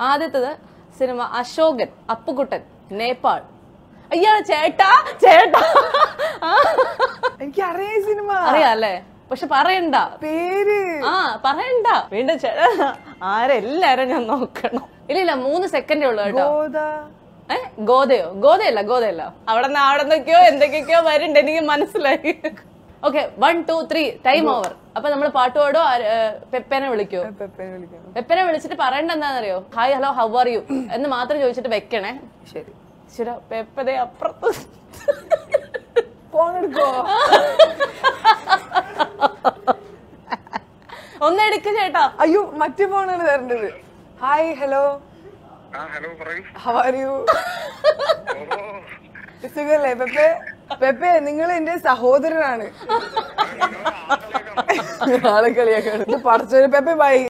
ആദ്യത്തത് സിനിമ അശോകൻ അപ്പുകുട്ടൻ നേപ്പാൾ അയ്യാ ചേട്ടാ ചേട്ടാ ആ. എനിക്ക് അറിയാം ഈ സിനിമ അറിയാല്ലേ പക്ഷെ പറയണ്ട പേര് ആ പറയണ്ട വീണ്ടും ചേട്ടാ ആരെല്ലാരും ഞാൻ നോക്കണം ഇല്ല ഇല്ല മൂന്ന് സെക്കൻഡേ ഉള്ളൂ കേട്ടോ ഗോദ ഏ ഗോതയോ ഗോതയല്ല ഗോതയല്ല അവിടെ നിന്ന് അവിടെ നിന്നൊക്കെയോ എന്തൊക്കെയൊക്കെയോ വരുന്നുണ്ട് എനിക്ക് മനസ്സിലായി okay one two three time over അപ്പൊ നമ്മൾ പാട്ട് പാടോ ആര്, ഏ, പെപ്പേനെ വിളിക്കോ പെപ്പനെ വിളിക്കണം പെപ്പനെ വിളിച്ചിട്ട് പറയണ്ട എന്താണെന്നറിയോ hi hello how are you എന്ന് മാത്രം ചോദിച്ചിട്ട് വെക്കണേ ശരി ശരി പെപ്പതേ അപ്പുറത്ത് ഫോൺ എടുക്കോ ഒന്ന് എടുക്ക് ചേട്ടാ അയ്യോ മറ്റേ ഫോണാണ് തരേണ്ടത് ഹായ് ഹലോ ആ ഹലോ പറയൂ ഹൗ ആർ യു ഓ സുഖല്ലേ പെപ്പെ പെപ്പെ നിങ്ങൾ എന്റെ സഹോദരനാണ് ആളെ കളിയാക്കാണ് ഇത് പടച്ചോര് പെപ്പെ ബൈ